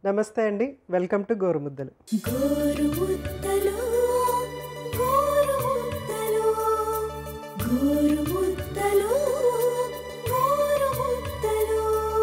నమస్తే అండి welcome to Gorumuddalu Gorumuddalu Gorumuddalu Gorumuddalu Gorumuddalu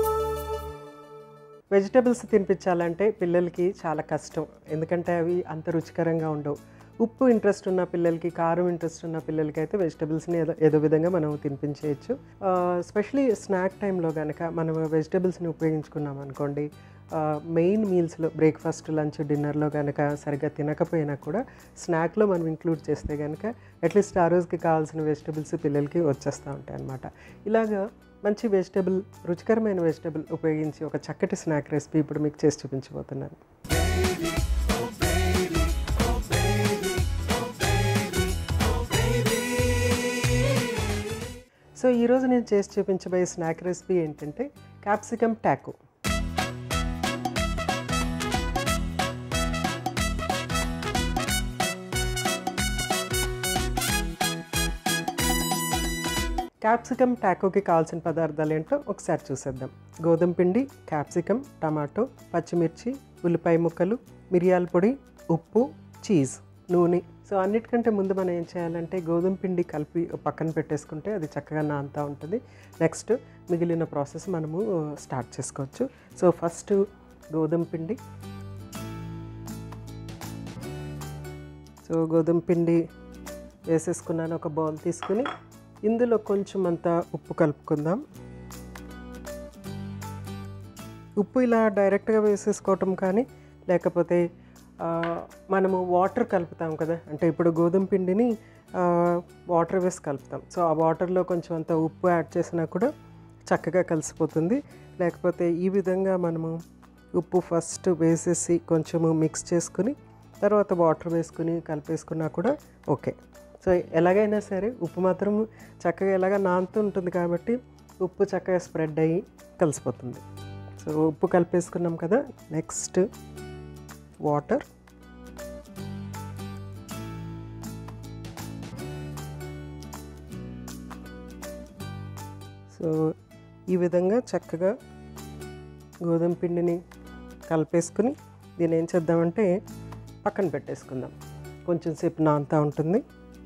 vegetables తినిపించాలంటే పిల్లలకి చాలా కష్టం ఎందుకంటే అవి అంత రుచికరంగా ఉండవు ఉప్పు ఇంట్రెస్ట్ ఉన్న పిల్లలకి కారం ఇంట్రెస్ట్ ఉన్న పిల్లలకి అయితే వెజిటబుల్స్ని ఏదో ఏదో విధంగా మనం తినిపించేయచ్చు స్పెషలీ స్నాక్ టైంలో కనుక మనం వెజిటబుల్స్ని ఉపయోగించుకున్నాం అనుకోండి మెయిన్ మీల్స్లో బ్రేక్ఫాస్ట్ లంచ్ డిన్నర్లో కనుక సరిగ్గా తినకపోయినా కూడా స్నాక్లో మనం ఇంక్లూడ్ చేస్తే కనుక అట్లీస్ట్ ఆ రోజుకి కావాల్సిన వెజిటబుల్స్ పిల్లలకి వచ్చేస్తూ ఉంటాయి అన్నమాట ఇలాగా మంచి వెజిటబుల్ రుచికరమైన వెజిటబుల్ ఉపయోగించి ఒక చక్కటి స్నాక్ రెసిపీ ఇప్పుడు మీకు చేసి చూపించబోతున్నాను సో ఈరోజు నేను చేసి చూపించబోయే స్నాక్ రెసిపీ ఏంటంటే క్యాప్సికమ్ టాకో క్యాప్సికమ్ టాకోకి కావాల్సిన పదార్థాలు ఏంటో ఒకసారి చూసేద్దాం గోధుమ పిండి క్యాప్సికమ్ టమాటో పచ్చిమిర్చి ఉల్లిపాయ ముక్కలు మిరియాల పొడి ఉప్పు చీజ్ నూనె సో అన్నిటికంటే ముందు మనం ఏం చేయాలంటే గోధుమ పిండి కలిపి పక్కన పెట్టేసుకుంటే అది చక్కగా నానుతూ ఉంటుంది నెక్స్ట్ మిగిలిన ప్రాసెస్ మనము స్టార్ట్ చేసుకోవచ్చు సో ఫస్ట్ గోధుమ పిండి సో గోధుమ పిండి వేసేసుకున్నాను ఒక బౌల్ తీసుకుని ఇందులో కొంచెం అంత ఉప్పు కలుపుకుందాం ఉప్పు ఇలా డైరెక్ట్గా వేసేసుకోవటం కానీ లేకపోతే ఆ, మనము వాటర్ కలుపుతాం కదా అంటే ఇప్పుడు గోధుమ పిండిని ఆ, వాటర్ వేసి కలుపుతాం సో ఆ వాటర్లో కొంచెం అంత ఉప్పు యాడ్ చేసినా కూడా చక్కగా కలిసిపోతుంది లేకపోతే ఈ విధంగా మనము ఉప్పు ఫస్ట్ వేసేసి కొంచెము మిక్స్ చేసుకుని తర్వాత వాటర్ వేసుకుని కలిపేసుకున్నా కూడా ఓకే సో ఎలాగైనా సరే ఉప్పు మాత్రం చక్కగా ఎలాగ నానుతూ ఉంటుంది కాబట్టి ఉప్పు చక్కగా స్ప్రెడ్ అయ్యి కలిసిపోతుంది సో ఉప్పు కలిపేసుకున్నాం కదా నెక్స్ట్ వాటర్ సో ఈ విధంగా చక్కగా గోధుమ పిండిని కలిపేసుకుని దీన్ని ఏం చేద్దామంటే పక్కన పెట్టేసుకుందాం కొంచెం సేపు నానుతూ ఉంటుంది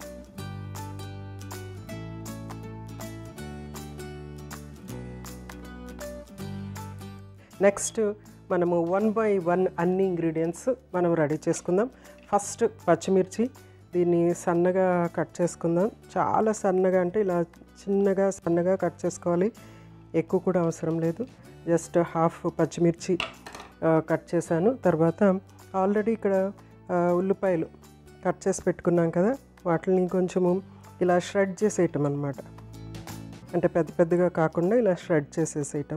నెక్స్ట్ మనము వన్ బై వన్ అన్ని ఇంగ్రీడియంట్స్ మనం రెడీ చేసుకుందాం ఫస్ట్ పచ్చిమిర్చి దీన్ని సన్నగా కట్ చేసుకుందాం చాలా సన్నగా అంటే ఇలా చిన్నగా సన్నగా కట్ చేసుకోవాలి ఎక్కువ కూడా అవసరం లేదు జస్ట్ హాఫ్ పచ్చిమిర్చి ఆ, కట్ చేశాను తర్వాత ఆల్రెడీ ఇక్కడ ఆ, ఉల్లిపాయలు కట్ చేసి పెట్టుకున్నాం కదా వాటిని కొంచెము ఇలా ష్రెడ్ చేసేయటం అనమాట అంటే పెద్ద పెద్దగా కాకుండా ఇలా ష్రెడ్ చేసేసేయటం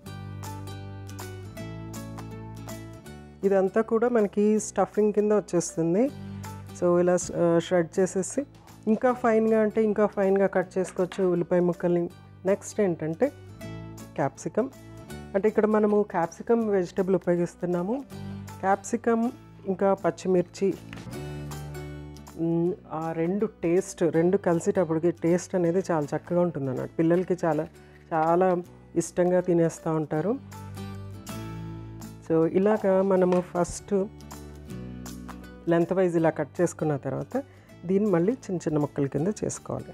ఇదంతా కూడా మనకి స్టఫింగ్ కింద వచ్చేస్తుంది సో ఇలా ష్రెడ్ చేసేసి ఇంకా ఫైన్గా అంటే ఇంకా ఫైన్గా కట్ చేసుకోవచ్చు ఉల్లిపాయ ముక్కల్ని నెక్స్ట్ ఏంటంటే క్యాప్సికమ్ అంటే ఇక్కడ మనము క్యాప్సికమ్ వెజిటబుల్ ఉపయోగిస్తున్నాము క్యాప్సికమ్ ఇంకా పచ్చిమిర్చి మ్, ఆ రెండు టేస్ట్ రెండు కలిసేటప్పటికి టేస్ట్ అనేది చాలా చక్కగా ఉంటుంది అన్నమాట పిల్లలకి చాలా చాలా ఇష్టంగా తినేస్తూ ఉంటారు సో ఇలాగా మనము ఫస్ట్ లెంత్ వైజ్ ఇలా కట్ చేసుకున్న తర్వాత దీన్ని మళ్ళీ చిన్న చిన్న ముక్కల కింద చేసుకోవాలి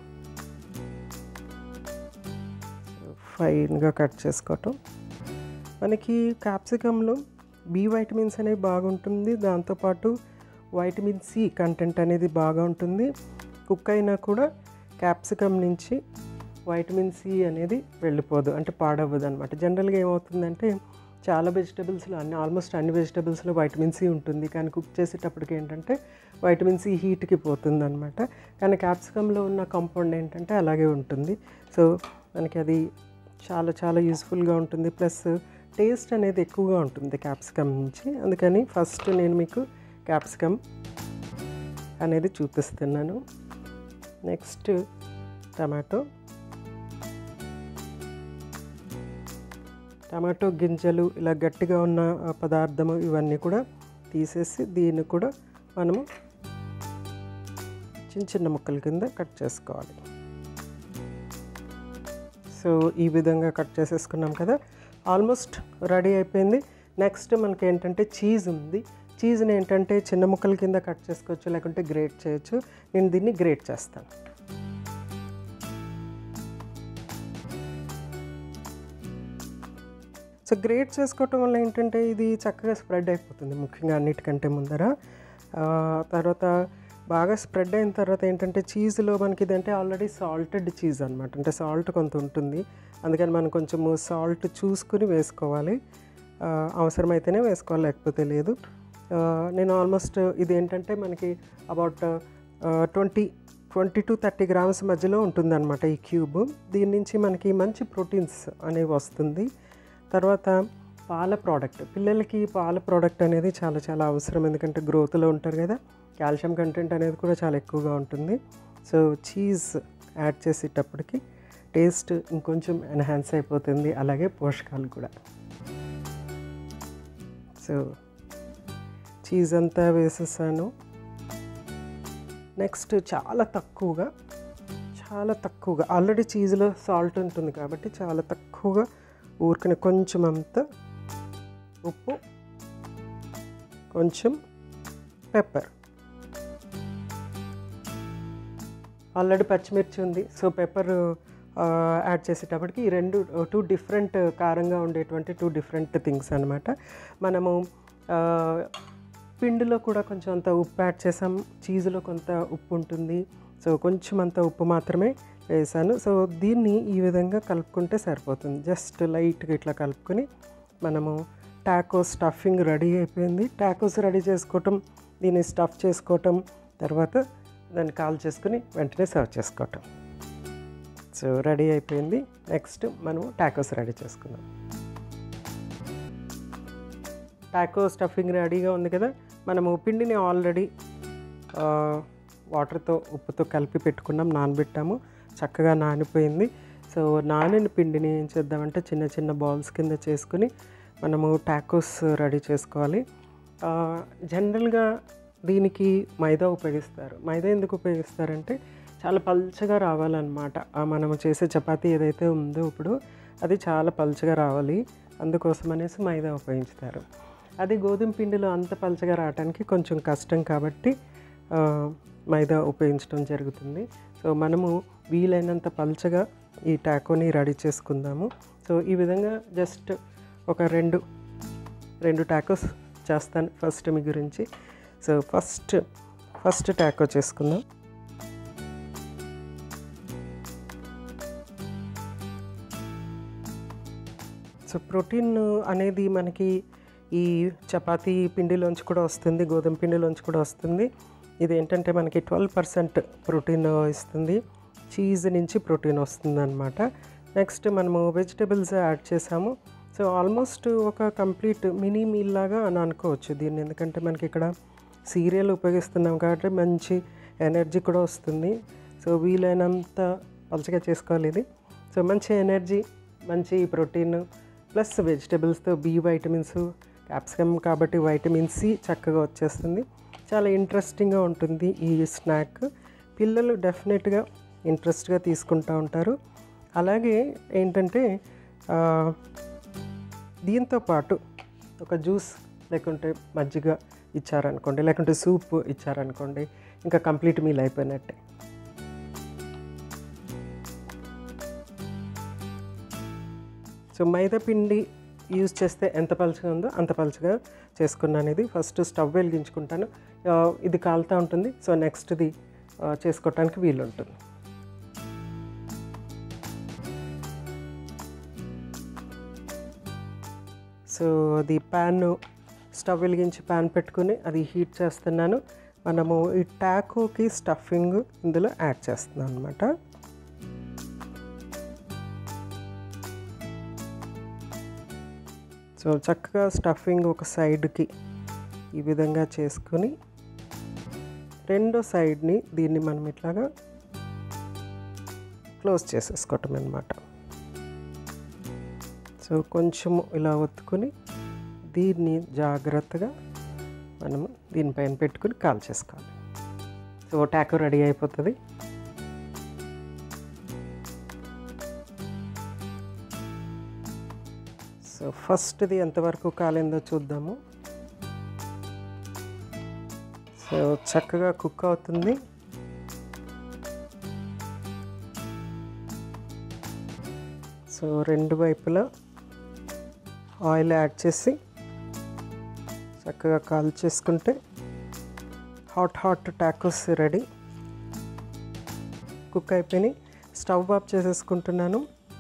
ఫైన్గా కట్ చేసుకోవటం మనకి క్యాప్సికంలో బి వైటమిన్స్ అనేవి బాగుంటుంది దాంతోపాటు వైటమిన్ సి కంటెంట్ అనేది బాగా ఉంటుంది కుక్ అయినా కూడా క్యాప్సికమ్ నుంచి వైటమిన్ సి అనేది వెళ్ళిపోదు అంటే పాడవ్వదు అనమాట జనరల్గా ఏమవుతుందంటే చాలా వెజిటబుల్స్లో అన్ని ఆల్మోస్ట్ అన్ని వెజిటబుల్స్లో వైటమిన్ సి ఉంటుంది కానీ కుక్ చేసేటప్పటికి ఏంటంటే వైటమిన్ సి హీట్కి పోతుంది అనమాట కానీ క్యాప్సికంలో ఉన్న కాంపౌండ్ ఏంటంటే అలాగే ఉంటుంది సో మనకి అది చాలా చాలా యూస్ఫుల్గా ఉంటుంది ప్లస్ టేస్ట్ అనేది ఎక్కువగా ఉంటుంది క్యాప్సికమ్ నుంచి అందుకని ఫస్ట్ నేను మీకు క్యాప్సికమ్ అనేది చూపిస్తున్నాను నెక్స్ట్ టమాటో టమాటో గింజలు ఇలా గట్టిగా ఉన్న ఆ పదార్థము ఇవన్నీ కూడా తీసేసి దీన్ని కూడా మనము చిన్న చిన్న ముక్కల కింద కట్ చేసుకోవాలి సో ఈ విధంగా కట్ చేసేసుకున్నాం కదా ఆల్మోస్ట్ రెడీ అయిపోయింది నెక్స్ట్ మనకి ఏంటంటే చీజ్ ఉంది చీజ్ని ఏంటంటే చిన్న ముక్కల కింద కట్ చేసుకోవచ్చు లేకుంటే గ్రేట్ చేయొచ్చు నేను దీన్ని గ్రేట్ చేస్తాను సో గ్రేట్ చేసుకోవటం వల్ల ఏంటంటే ఇది చక్కగా స్ప్రెడ్ అయిపోతుంది ముఖ్యంగా అన్నిటికంటే ముందర ఆ, తర్వాత బాగా స్ప్రెడ్ అయిన తర్వాత ఏంటంటే చీజ్లో మనకి ఇదంటే ఆల్రెడీ సాల్టెడ్ చీజ్ అనమాట అంటే సాల్ట్ కొంత ఉంటుంది అందుకని మనం కొంచెము సాల్ట్ చూసుకుని వేసుకోవాలి ఆ, అవసరమైతేనే వేసుకోవాలి లేకపోతే లేదు ఆ, నేను ఆల్మోస్ట్ ఇది ఏంటంటే మనకి about twenty twenty to thirty grams మధ్యలో ఉంటుందన్నమాట ఈ క్యూబ్ దీని నుంచి మనకి మంచి ప్రోటీన్స్ అనేవి వస్తుంది తర్వాత పాల ప్రోడక్ట్ పిల్లలకి పాల ప్రోడక్ట్ అనేది చాలా చాలా అవసరం ఎందుకంటే గ్రోత్లో ఉంటారు కదా కాల్షియం కంటెంట్ అనేది కూడా చాలా ఎక్కువగా ఉంటుంది సో చీజ్ యాడ్ చేసేటప్పటికి టేస్ట్ ఇంకొంచెం ఎన్హాన్స్ అయిపోతుంది అలాగే పోషకాలు కూడా సో చీజ్ అంతా వేసేసాను నెక్స్ట్ చాలా తక్కువగా చాలా తక్కువగా ఆల్రెడీ చీజ్లో సాల్ట్ ఉంటుంది కాబట్టి చాలా తక్కువగా ఊరికనే కొంచెం అంత ఉప్పు కొంచెం పెప్పర్ ఆల్రెడీ పచ్చిమిర్చి ఉంది సో పెప్పర్ యాడ్ చేసేటప్పటికి ఈ రెండు టూ డిఫరెంట్ కారంగా ఉండేటువంటి టూ డిఫరెంట్ థింగ్స్ అనమాట మనము ఆ, పిండిలో కూడా కొంచెం అంత ఉప్పు యాడ్ చేసాం చీజ్లో కొంత ఉప్పు ఉంటుంది సో కొంచెం అంత ఉప్పు మాత్రమే వేసాను సో దీన్ని ఈ విధంగా కలుపుకుంటే సరిపోతుంది జస్ట్ లైట్గా ఇట్లా కలుపుకొని మనము టాకో స్టఫింగ్ రెడీ అయిపోయింది టాకోస్ రెడీ చేసుకోవటం దీన్ని స్టఫ్ చేసుకోవటం తర్వాత దాన్ని కాల్ చేసుకుని వెంటనే సర్వ్ చేసుకోవటం సో రెడీ అయిపోయింది నెక్స్ట్ మనము టాకోస్ రెడీ చేసుకుందాం టాకో స్టఫింగ్ రెడీగా ఉంది కదా మనము పిండిని ఆల్రెడీ వాటర్తో ఉప్పుతో కలిపి పెట్టుకున్నాం నానబెట్టాము చక్కగా నానిపోయింది సో నానిన పిండిని ఏం చేద్దామంటే చిన్న చిన్న బాల్స్ కింద చేసుకుని మనము టాకోస్ రెడీ చేసుకోవాలి ఆ, జనరల్గా దీనికి మైదా ఉపయోగిస్తారు మైదా ఎందుకు ఉపయోగిస్తారంటే చాలా పల్చగా రావాలన్నమాట ఆ మనము చేసే చపాతీ ఏదైతే ఉందో ఇప్పుడు అది చాలా పల్చగా రావాలి అందుకోసం అనేసి మైదా ఉపయోగిస్తారు అది గోధుమ పిండిలో అంత పల్చగా రావడానికి కొంచెం కష్టం కాబట్టి ఆ, మైదా ఉపయోగించడం జరుగుతుంది సో మనము వీలైనంత పల్చగా ఈ టాకోని రెడీ చేసుకుందాము సో ఈ విధంగా జస్ట్ ఒక రెండు రెండు టాకోస్ చేస్తాను ఫస్ట్ మీ గురించి సో ఫస్ట్ ఫస్ట్ టాకో చేసుకుందాం సో ప్రోటీన్ అనేది మనకి ఈ చపాతీ పిండిలోంచి కూడా వస్తుంది గోధుమ పిండిలోంచి కూడా వస్తుంది ఇది ఏంటంటే మనకి ట్వెల్వ్ పర్సెంట్ ప్రోటీన్ ఇస్తుంది చీజ్ నుంచి ప్రోటీన్ వస్తుంది అనమాట నెక్స్ట్ మనము వెజిటబుల్స్ యాడ్ చేసాము సో ఆల్మోస్ట్ ఒక కంప్లీట్ మినీ మీల్ లాగా అని అనుకోవచ్చు దీన్ని ఎందుకంటే మనకి ఇక్కడ సీరియల్ ఉపయోగిస్తున్నాం కాబట్టి మంచి ఎనర్జీ కూడా వస్తుంది సో వీలైనంత పలచగా చేసుకోవాలి ఇది సో మంచి ఎనర్జీ మంచి ప్రోటీన్ ప్లస్ వెజిటబుల్స్తో బి వైటమిన్స్ క్యాప్సికమ్ కాబట్టి వైటమిన్ సి చక్కగా వచ్చేస్తుంది చాలా ఇంట్రెస్టింగ్గా ఉంటుంది ఈ స్నాక్ పిల్లలు డెఫినెట్గా ఇంట్రెస్ట్గా తీసుకుంటూ ఉంటారు అలాగే ఏంటంటే ఆ, దీంతో పాటు ఒక జ్యూస్ లేకుంటే మజ్జిగ ఇచ్చారనుకోండి లేకుంటే సూప్ ఇచ్చారనుకోండి ఇంకా కంప్లీట్ మీల్ అయిపోయినట్టే సో మైదా పిండి యూజ్ చేస్తే ఎంత పలుచగా ఉందో అంత పలుచగా చేసుకున్నాను ఇది ఫస్ట్ స్టవ్ వెలిగించుకుంటాను ఆ, ఇది కాలుతూ ఉంటుంది సో నెక్స్ట్ది చేసుకోవటానికి వీలు ఉంటుంది సో అది ప్యాన్ స్టవ్ వెలిగించి ప్యాన్ పెట్టుకుని అది హీట్ చేస్తున్నాను మనము ఈ టాకోకి స్టఫింగ్ ఇందులో యాడ్ చేస్తున్నాను అనమాట సో చక్కగా స్టఫింగ్ ఒక సైడ్కి ఈ విధంగా చేసుకొని రెండో సైడ్ని దీన్ని మనం ఇట్లాగా క్లోజ్ చేసేసుకోవటం అనమాట సో కొంచెం ఇలా ఒత్తుకొని దీన్ని జాగ్రత్తగా మనము దీనిపైన పెట్టుకుని కాల్ చేసుకోవాలి సో టాకో రెడీ అయిపోతుంది సో ఫస్ట్ది ఎంతవరకు కాలిందో చూద్దాము సో చక్కగా కుక్ అవుతుంది సో రెండు వైపులా ఆయిల్ యాడ్ చేసి చక్కగా కాల్ చేసుకుంటే hot hot tacos ready cook అయిపోయినాయి స్టవ్ ఆఫ్ చేసేసుకుంటున్నాను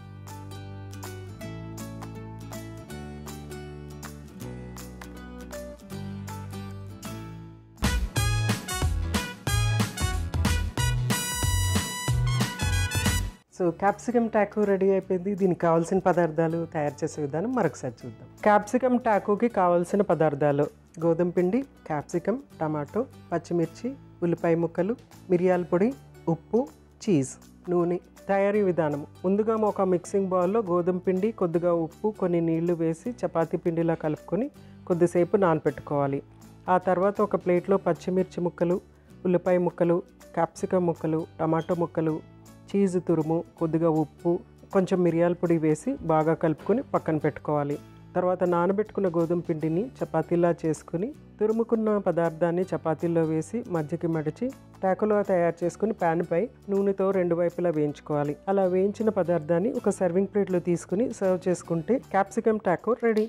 సో క్యాప్సికమ్ టాకో రెడీ అయిపోయింది దీనికి కావాల్సిన పదార్థాలు తయారు చేసే విధానం మరొకసారి చూద్దాం క్యాప్సికమ్ టాకోకి కావాల్సిన పదార్థాలు గోధుమ పిండి క్యాప్సికమ్ టమాటో పచ్చిమిర్చి ఉల్లిపాయ ముక్కలు మిరియాల పొడి ఉప్పు చీజ్ నూనె తయారీ విధానం ముందుగా ఒక మిక్సింగ్ బౌల్లో గోధుమ పిండి కొద్దిగా ఉప్పు కొన్ని నీళ్లు వేసి చపాతీ పిండిలా కలుపుకొని కొద్దిసేపు నానపెట్టుకోవాలి ఆ తర్వాత ఒక ప్లేట్లో పచ్చిమిర్చి ముక్కలు ఉల్లిపాయ ముక్కలు క్యాప్సికమ్ ముక్కలు టమాటో ముక్కలు చీజ్ తురుము కొద్దిగా ఉప్పు కొంచెం మిరియాల పొడి వేసి బాగా కలుపుకొని పక్కన పెట్టుకోవాలి తర్వాత నానబెట్టుకున్న గోధుమ పిండిని చపాతీలా చేసుకుని తురుముకున్న పదార్థాన్ని చపాతీల్లో వేసి మధ్యకి మడిచి టాకులో తయారు చేసుకుని ప్యాన్ పై నూనెతో రెండు వైపులా వేయించుకోవాలి అలా వేయించిన పదార్థాన్ని ఒక సర్వింగ్ ప్లేట్లో తీసుకుని సర్వ్ చేసుకుంటే క్యాప్సికమ్ టాకో రెడీ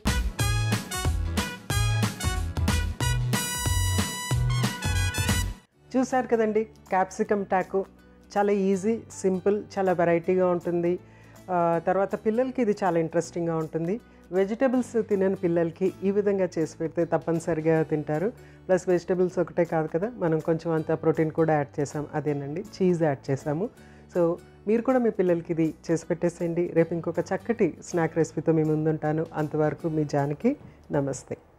చూశారు కదండి క్యాప్సికమ్ టాకో చాలా ఈజీ సింపుల్ చాలా వెరైటీగా ఉంటుంది ఆ, తర్వాత పిల్లలకి ఇది చాలా ఇంట్రెస్టింగ్గా ఉంటుంది వెజిటబుల్స్ తినని పిల్లలకి ఈ విధంగా చేసి పెడితే తప్పనిసరిగా తింటారు ప్లస్ వెజిటబుల్స్ ఒకటే కాదు కదా మనం కొంచెం అంత ప్రోటీన్ కూడా యాడ్ చేసాం అదేనండి చీజ్ యాడ్ చేసాము సో మీరు కూడా మీ పిల్లలకి ఇది చేసి పెట్టేసేయండి రేపు ఇంకొక చక్కటి స్నాక్ రెసిపీతో మీ ముందుంటాను అంతవరకు మీ జానికి నమస్తే